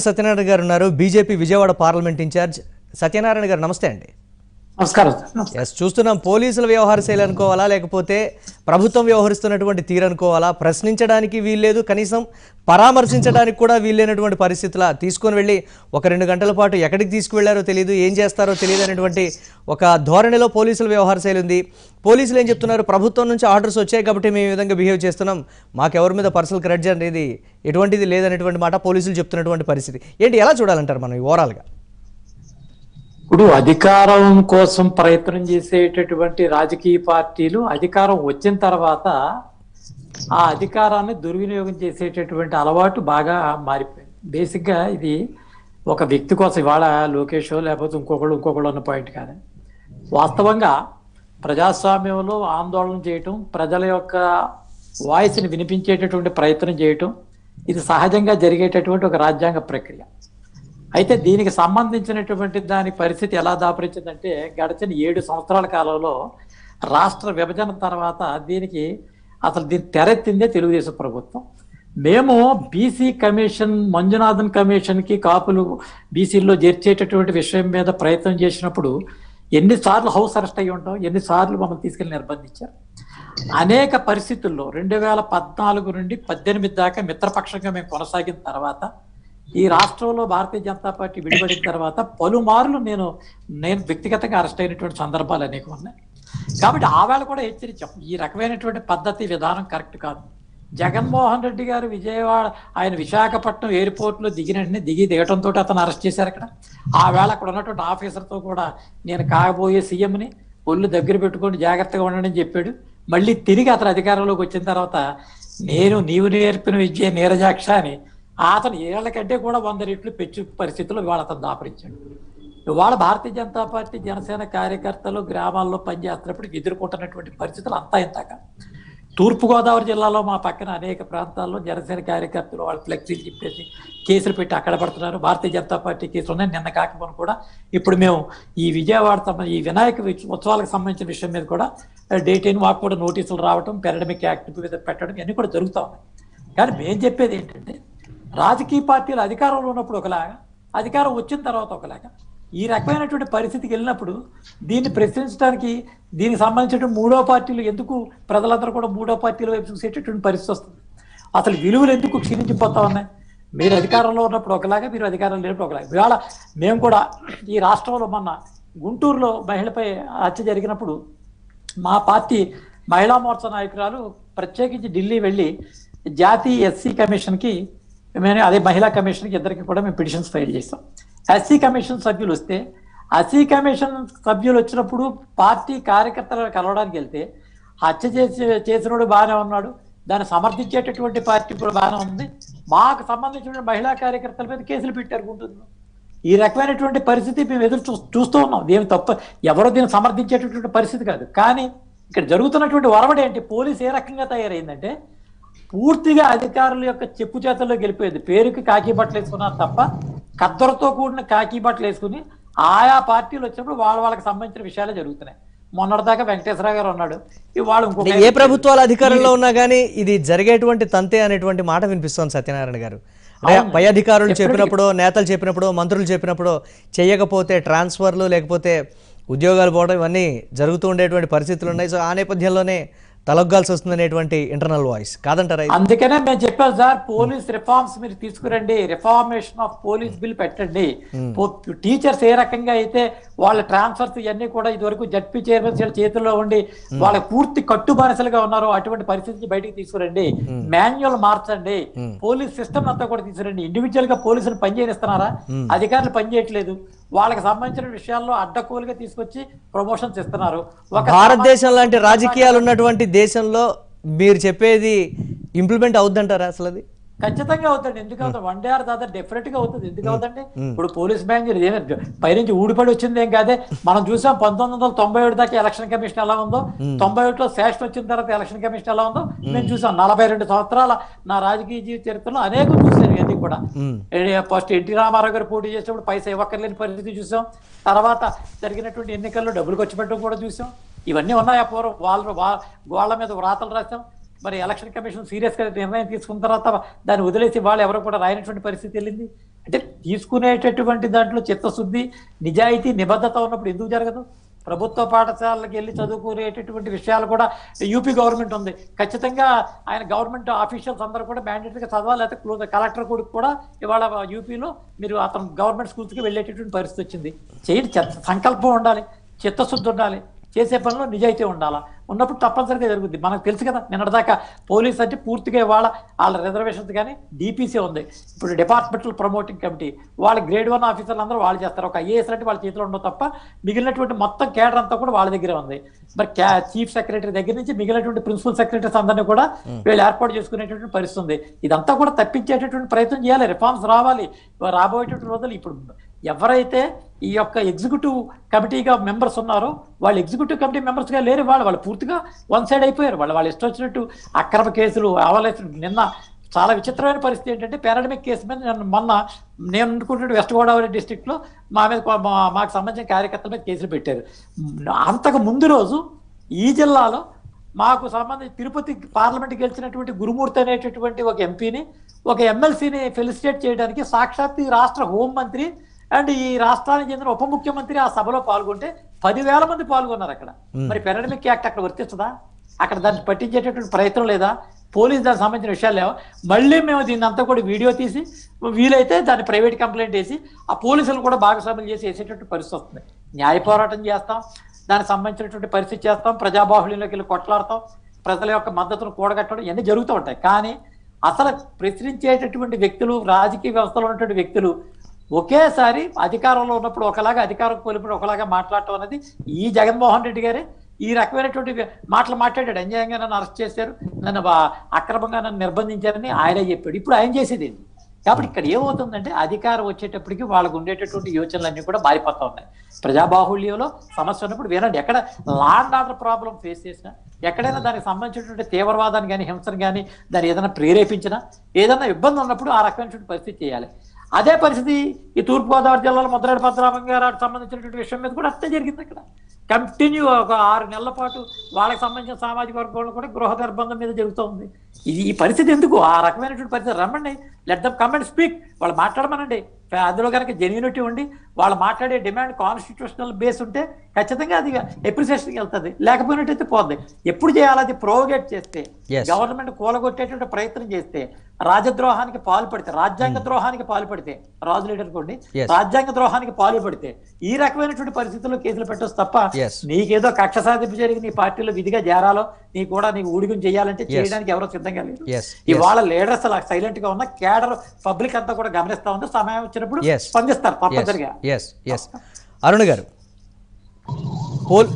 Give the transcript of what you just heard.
సత్యనారాయణ గారు ఉన్నారు BJP Vijayawada parliament in-charge Satyanarayana garu నమస్తే అండి నమస్కారం సార్ నమస్కారం. ఎస్ చూస్తున్నాం పోలీసుల వ్యవహార శైలి అనుకోవాలా లేకపోతే ప్రభుత్వం వ్యవహరిస్తున్నటువంటి తీరు అనుకోవాలా ప్రశ్నించడానికి వీల్లేదు కనీసం పరామర్శించడానికి కూడా వీల్లేనటువంటి పరిస్థితుల తీసుకొని వెళ్ళి ఒక రెండు గంటల పాటు ఎక్కడికి తీసుకువెళ్లారో తెలియదు ఏం చేస్తారో తెలియదు అనేటువంటి ఒక ధోరణిలో పోలీసుల వ్యవహార శైలి ఉంది పోలీసులు ఏం చెప్తున్నారు ప్రభుత్వం నుంచి ఆర్డర్స్ వచ్చాయి కాబట్టి మేము ఈ విధంగా బిహేవ్ చేస్తున్నాం మాకెవరి మీద పర్సనల్ క్రెడ్జ్ అనేది ఎటువంటిది లేదనేటువంటి మాట పోలీసులు చెప్తున్నటువంటి పరిస్థితి ఏంటి ఎలా చూడాలంటారు మనం ఓవరాల్గా ఇప్పుడు అధికారం కోసం ప్రయత్నం చేసేటటువంటి రాజకీయ పార్టీలు అధికారం వచ్చిన తర్వాత ఆ అధికారాన్ని దుర్వినియోగం చేసేటటువంటి అలవాటు బాగా మారిపోయింది బేసిక్ గా ఇది ఒక వ్యక్తి కోసం ఇవాళ లోకేష్ లేకపోతే ఇంకొకళ్ళు ఇంకొకళ్ళు అన్న పాయింట్ కాదు వాస్తవంగా ప్రజాస్వామ్యంలో ఆందోళన చేయటం ప్రజల యొక్క వాయిస్ని వినిపించేటటువంటి ప్రయత్నం చేయటం ఇది సహజంగా జరిగేటటువంటి ఒక రాజ్యాంగ ప్రక్రియ అయితే దీనికి సంబంధించినటువంటి దాని పరిస్థితి ఎలా దాపరించిందంటే గడిచిన ఏడు సంవత్సరాల కాలంలో రాష్ట్ర విభజన తర్వాత దీనికి అసలు దీన్ని తెరెత్తిందే తెలుగుదేశం ప్రభుత్వం మేము బీసీ కమిషన్ మంజునాథన్ కమిషన్కి కాపులు బీసీల్లో చేర్చేటటువంటి విషయం మీద ప్రయత్నం చేసినప్పుడు ఎన్నిసార్లు హౌస్ అరెస్ట్ అయ్యి ఉంటాం ఎన్నిసార్లు మమ్మల్ని తీసుకెళ్లి నిర్బంధించారు అనేక పరిస్థితుల్లో రెండు వేల పద్నాలుగు నుండి పద్దెనిమిది దాకా మిత్రపక్షంగా మేము కొనసాగిన తర్వాత ఈ రాష్ట్రంలో భారతీయ జనతా పార్టీ విడిపడిన తర్వాత పలుమార్లు నేను నేను వ్యక్తిగతంగా అరెస్ట్ అయినటువంటి సందర్భాలు అనేక ఉన్నాయి కాబట్టి ఆవేళ కూడా హెచ్చరించాం ఈ రకమైనటువంటి పద్ధతి విధానం కరెక్ట్ కాదు జగన్మోహన్ రెడ్డి గారు విజయవాడ ఆయన విశాఖపట్నం ఎయిర్పోర్ట్ లో దిగిన వెంటనే దిగి దిగటంతో అతను అరెస్ట్ చేశారు అక్కడ ఆ వేళ అక్కడ ఉన్నటువంటి ఆఫీసర్తో కూడా నేను కాకపోయే సీఎంని ఒళ్ళు దగ్గర పెట్టుకొని జాగ్రత్తగా ఉండండి అని చెప్పాడు మళ్ళీ తిరిగి అతను అధికారంలోకి వచ్చిన తర్వాత నేను నీవు నేర్పిన విద్య నీరజాక్ష అని అతను ఏళ్ల కంటే కూడా వంద రెట్లు పెంచు పరిస్థితుల్లో ఇవాళ అతను దాపరించాడు ఇవాళ భారతీయ జనతా పార్టీ జనసేన కార్యకర్తలు గ్రామాల్లో పనిచేస్తున్నప్పుడు ఎదుర్కొంటున్నటువంటి పరిస్థితులు అంతా ఇంతాక తూర్పుగోదావరి జిల్లాలో మా పక్కన అనేక ప్రాంతాల్లో జనసేన కార్యకర్తలు వాళ్ళు ఫ్లెక్సీలు చెప్పేసి కేసులు పెట్టి అక్కడ పడుతున్నారు భారతీయ జనతా పార్టీ కేసులు ఉన్నాయి నిన్న కాకపోయినా కూడా ఇప్పుడు మేము ఈ విజయవాడ సంబంధ ఈ వినాయక ఉత్స- ఉత్సవాలకు సంబంధించిన విషయం మీద కూడా డేట్ అయిన మాకు కూడా నోటీసులు రావడం పెరడమిక్ యాక్ట్ మీద పెట్టడం ఇవన్నీ కూడా జరుగుతూ ఉన్నాయి కానీ మేము చెప్పేది ఏంటంటే రాజకీయ పార్టీలు అధికారంలో ఉన్నప్పుడు ఒకలాగా అధికారం వచ్చిన తర్వాత ఒకలాగా ఈ రకమైనటువంటి పరిస్థితికి వెళ్ళినప్పుడు దీన్ని ప్రశ్నించడానికి దీనికి సంబంధించిన మూడో పార్టీలు ఎందుకు ప్రజలందరూ కూడా మూడో పార్టీల వైపు చూసేటటువంటి పరిస్థితి వస్తుంది అసలు విలువలు ఎందుకు క్షీణించిపోతా ఉన్నాయి మీరు అధికారంలో ఉన్నప్పుడు ఒకలాగా మీరు అధికారం లేనప్పుడు ఒకలాగా ఇవాళ మేము కూడా ఈ రాష్ట్రంలో మొన్న గుంటూరులో మహిళపై హత్య జరిగినప్పుడు మా పార్టీ మహిళా మోర్చా నాయకురాలు ప్రత్యేకించి ఢిల్లీ వెళ్ళి జాతీయ ఎస్సీ కమిషన్కి మేము అదే మహిళా కమిషన్కి ఇద్దరికి కూడా మేము పిటిషన్స్ ఫైల్ చేస్తాం ఎస్సీ కమిషన్ సభ్యులు వస్తే ఎస్సీ కమిషన్ సభ్యులు వచ్చినప్పుడు పార్టీ కార్యకర్తలను కలవడానికి వెళ్తే హత్య చేసి చేసినోడు బాగానే ఉన్నాడు దాన్ని సమర్థించేటటువంటి పార్టీ కూడా బాగానే ఉంది మాకు సంబంధించిన మహిళా కార్యకర్తల మీద కేసులు పెట్టారు గుంటూరులో ఈ రకమైనటువంటి పరిస్థితి మేము ఎదురు చూ చూస్తూ ఉన్నాం దేని తప్ప ఎవరో దీన్ని సమర్థించేటటువంటి పరిస్థితి కాదు కానీ ఇక్కడ జరుగుతున్నటువంటి వరవడి ఏంటి పోలీస్ ఏ రకంగా తయారైందంటే పూర్తిగా అధికారుల యొక్క చెప్పు చేతల్లో గెలిపోయింది పేరుకి కాకి బట్టలు వేసుకున్నారు తప్ప కద్దరుతో కూడిన కాకి బట్టలు వేసుకుని ఆయా పార్టీలు వచ్చినప్పుడు వాళ్ళ వాళ్ళకి సంబంధించిన విషయాలే జరుగుతున్నాయి మొన్నటిదాకా వెంకటేశ్వర గారు ఉన్నాడు ఇవాళ ఇంకొక అంటే ఏ ప్రభుత్వాలు అధికారంలో ఉన్నా కానీ ఇది జరిగేటువంటి తంతే అనేటువంటి మాట వినిపిస్తోంది సత్యనారాయణ గారు అంటే అవును. పై అధికారులు Definitely. చెప్పినప్పుడు నేతలు చెప్పినప్పుడు మంత్రులు చెప్పినప్పుడు చేయకపోతే ట్రాన్స్ఫర్లు లేకపోతే ఉద్యోగాలు పోవడం ఇవన్నీ జరుగుతూ ఉండేటువంటి పరిస్థితులు ఉన్నాయి సో ఆ నేపథ్యంలోనే తలొగ్గాల్సి వస్తుందనేటువంటి ఇంటర్నల్ వాయిస్ కాదంటారా ఇది? అందుకనే మేము చెప్పాం సార్ పోలీస్ రిఫార్మ్స్ మీరు తీసుకురండి రిఫార్మేషన్ ఆఫ్ పోలీస్ బిల్ పెట్టండి టీచర్స్ ఏ రకంగా అయితే వాళ్ళ ట్రాన్స్ఫర్స్ ఇవన్నీ కూడా ఇదివరకు జడ్పీ చైర్మన్స్ చేతుల్లో ఉండి వాళ్ళ పూర్తి కట్టు బానిసలుగా ఉన్నారో అటువంటి పరిస్థితి నుంచి బయటికి తీసుకురండి మాన్యువల్ మార్చండి పోలీస్ సిస్టమ్ అంతా కూడా తీసుకురండి ఇండివిజువల్ గా పోలీసులు పనిచేయనిస్తున్నారా అధికారులు పనిచేయట్లేదు వాళ్ళకి సంబంధించిన విషయాల్లో అడ్డకూలుగా తీసుకొచ్చి ప్రమోషన్స్ ఇస్తున్నారు ఒక భారతదేశం లాంటి రాజకీయాలు ఉన్నటువంటి దేశంలో మీరు చెప్పేది ఇంప్లిమెంట్ అవుద్దంటారా అసలు అది ఖచ్చితంగా అవుతుంది ఎందుకు అవుతుంది వన్ డే ఆర్ దాదా డెఫినెట్ గా అవుతుంది ఎందుకు అవుతుంది ఇప్పుడు పోలీస్ బ్యాంక్ పైనుంచి ఊడిపడి వచ్చింది ఏం కాదే మనం చూసాం పంతొమ్మిది వందల తొంభై ఏడు దాకా ఎలక్షన్ కమిషన్ ఎలా ఉందో తొంభై ఒకటిలో శాషన్ వచ్చిన తర్వాత ఎలక్షన్ కమిషన్ ఎలా ఉందో మేము చూసాం నలభై రెండు సంవత్సరాల నా రాజకీయ జీవిత చరిత్రలో అనేకం చూసాను ఇవన్నీ కూడా మ్మ్. ఫస్ట్ ఎన్టీ రామారావు గారు పోటీ చేసినప్పుడు పైసా ఇవ్వక్కర్లేని పరిస్థితి చూసాం తర్వాత జరిగినటువంటి ఎన్నికల్లో డబ్బులు ఖర్చు పెట్టడం కూడా చూసాం ఇవన్నీ ఉన్నాయి ఆ పూర్వం వాళ్ళ వా- వాళ్ళ మీద వ్రాతలు రాసాం మరి ఎలక్షన్ కమిషన్ సీరియస్ గా నిర్ణయం తీసుకున్న తర్వాత దాన్ని వదిలేసి వాళ్ళు ఎవరు కూడా రాయనటువంటి పరిస్థితి వెళ్ళింది అంటే తీసుకునేటటువంటి దాంట్లో చిత్తశుద్ధి నిజాయితీ నిబద్ధత ఉన్నప్పుడు ఎందుకు జరగదు ప్రభుత్వ పాఠశాలకి వెళ్ళి చదువుకునేటటువంటి విషయాలు కూడా యూపీ గవర్నమెంట్ ఉంది ఖచ్చితంగా ఆయన గవర్నమెంట్ ఆఫీషియల్స్ అందరూ కూడా మ్యాండేటరీగా చదవాలి లేకపోతే క్లోజ్ కలెక్టర్ కొడుకు కూడా ఇవాళ యూపీలో మీరు అతను గవర్నమెంట్ స్కూల్స్కి వెళ్ళేటటువంటి పరిస్థితి వచ్చింది చేయండి చెత్త- సంకల్పం ఉండాలి చిత్తశుద్ధి ఉండాలి చేసే పనిలో నిజాయితీ ఉండాలా ఉన్నప్పుడు తప్పనిసరిగా జరుగుద్ది మనకు తెలుసు కదా నిన్నటిదాకా పోలీస్ అంటే పూర్తిగా వాళ్ళ వాళ్ళ రిజర్వేషన్స్ కానీ డిపిసి ఉంది ఇప్పుడు డిపార్ట్మెంటల్ ప్రమోటింగ్ కమిటీ వాళ్ళ గ్రేడ్ వన్ ఆఫీసర్లు అందరూ వాళ్ళు చేస్తారు ఒక ఐఏఎస్ అంటే వాళ్ళ చేతిలో ఉండవు తప్ప మిగిలినటువంటి మొత్తం కేడర్ అంతా కూడా వాళ్ళ దగ్గరే ఉంది మరి చీఫ్ సెక్రటరీ దగ్గర నుంచి మిగిలినటువంటి ప్రిన్సిపల్ సెక్రటరీస్ అందరినీ కూడా వీళ్ళు ఏర్పాటు చేసుకునేటటువంటి పరిస్థితి ఉంది ఇదంతా కూడా తప్పించేటటువంటి ప్రయత్నం చేయాలి రిఫార్మ్స్ రావాలి రాబోయేటటువంటి రోజులు ఇప్పుడు ఎవరైతే ఈ యొక్క ఎగ్జిక్యూటివ్ కమిటీగా మెంబర్స్ ఉన్నారో వాళ్ళు ఎగ్జిక్యూటివ్ కమిటీ మెంబర్స్ గా లేరు వాళ్ళు వాళ్ళు పూర్తిగా వన్ సైడ్ అయిపోయారు వాళ్ళు వాళ్ళు ఇష్టం వచ్చినట్టు అక్రమ కేసులు అవలేసిన నిన్న చాలా విచిత్రమైన పరిస్థితి ఏంటంటే పారాడమిక్ కేసు మీద నేను మొన్న నేను అనుకుంటున్న వెస్ట్ గోదావరి డిస్టిక్ లో మా మీద కొ- మా- మాకు సంబంధించిన కార్యకర్తల మీద కేసులు పెట్టారు అంతకు ముందు రోజు ఈ జిల్లాలో మాకు సంబంధించి తిరుపతి పార్లమెంట్ గెలిచినటువంటి గురుమూర్తి అనేటటువంటి ఒక ఎంపీని ఒక ఎమ్మెల్సీని ఫెలిసిటేట్ చేయడానికి సాక్షాత్ ఈ రాష్ట్ర హోంమంత్రి అండ్ ఈ రాష్ట్రానికి చెందిన ఉప ముఖ్యమంత్రి ఆ సభలో పాల్గొంటే పదివేల మంది పాల్గొన్నారు అక్కడ మరి పెరడమిక్ యాక్ట్ అక్కడ వర్తిస్తుందా అక్కడ దాన్ని పట్టించేటటువంటి ప్రయత్నం లేదా పోలీస్ దానికి సంబంధించిన విషయాలు లేవా మళ్ళీ మేము దీన్ని అంతా కూడా వీడియో తీసి వీలైతే దాన్ని ప్రైవేట్ కంప్లైంట్ వేసి ఆ పోలీసులు కూడా భాగస్వామ్యం చేసి వేసేటటువంటి పరిస్థితి వస్తుంది న్యాయ పోరాటం చేస్తాం దానికి సంబంధించినటువంటి పరిస్థితి చేస్తాం ప్రజాబాహుళ్యంలోకి వెళ్ళి కొట్లాడతాం ప్రజల యొక్క మద్దతును కూడగట్టడం ఇవన్నీ జరుగుతూ ఉంటాయి కానీ అసలు ప్రశ్నించేటటువంటి వ్యక్తులు రాజకీయ వ్యవస్థలో ఉన్నటువంటి వ్యక్తులు ఒకేసారి అధికారంలో ఉన్నప్పుడు ఒకలాగా అధికారం కోల్పోయినప్పుడు ఒకలాగా మాట్లాడటం అనేది ఈ జగన్మోహన్ రెడ్డి గారే ఈ రకమైనటువంటి వ్య- మాటలు మాట్లాడాడు అన్యాయంగా నన్ను అరెస్ట్ చేశారు నన్ను బా- అక్రమంగా నన్ను నిర్బంధించారని ఆయనే చెప్పాడు ఇప్పుడు ఆయన చేసేది ఏంటి? కాబట్టి ఇక్కడ ఏమవుతుందంటే అధికారం వచ్చేటప్పటికి వాళ్ళకు ఉండేటటువంటి యోచనలన్నీ కూడా మారిపోతా ఉన్నాయి ప్రజాబాహుళ్యంలో సమస్య ఉన్నప్పుడు వినండి ఎక్కడ లాండ్ ఆర్డర్ ప్రాబ్లం ఫేస్ చేసినా ఎక్కడైనా దానికి సంబంధించినటువంటి తీవ్రవాదాన్ని కానీ హింసను కానీ దాన్ని ఏదైనా ప్రేరేపించినా ఏదైనా ఇబ్బంది ఉన్నప్పుడు ఆ రకమైనటువంటి పరిస్థితి చేయాలి అదే పరిస్థితి ఈ తూర్పుగోదావరి జిల్లాలో ముద్రగడ పద్మనాభం గారు సంబంధించినటువంటి విషయం మీద కూడా అట్టే జరిగింది అక్కడ కంటిన్యూ ఒక ఆరు నెలల పాటు వాళ్ళకి సంబంధించిన సామాజిక వర్గంలో కూడా గృహ నిర్బంధం మీద జరుగుతూ ఉంది ఇది ఈ పరిస్థితి ఎందుకు ఆ రకమైనటువంటి పరిస్థితి రమ్మండి let them come and speak వాళ్ళు మాట్లాడమనండి అందులో కనుక జెన్యూనిటీ ఉండి వాళ్ళు మాట్లాడే డిమాండ్ కాన్స్టిట్యూషనల్ బేస్ ఉంటే ఖచ్చితంగా అది ఎప్రిసియేషన్కి వెళ్తుంది లేకపోయినట్టయితే పోద్ది ఎప్పుడు చేయాలి అది ప్రోగేట్ చేస్తే Yes. గవర్నమెంట్ కూలగొట్టేటువంటి ప్రయత్నం చేస్తే రాజద్రోహానికి పాల్పడితే రాజ్యాంగ ద్రోహానికి పాల్పడితే రాజు లీడర్ కోండి Yes. రాజ్యాంగ ద్రోహానికి పాల్పడితే ఈ రకమైనటువంటి పరిస్థితుల్లో కేసులు పెట్టొచ్చు తప్ప Yes. నీకేదో కక్ష సాధింపు జరిగి నీ పార్టీలో విధిగా చేరాలో నీ కూడా నీకు ఊడిగం చేయాలంటే Yes. చేయడానికి ఎవరో సిద్ధంగా లేరు Yes. ఇవాళ లీడర్స్ అలా సైలెంట్ గా ఉన్న కేడర్ పబ్లిక్ అంతా కూడా గమనిస్తా ఉంది సమయం వచ్చినప్పుడు Yes. స్పందిస్తారు తప్పనిసరిగా ఎస్ ఎస్ అరుణ్ గారు పోల్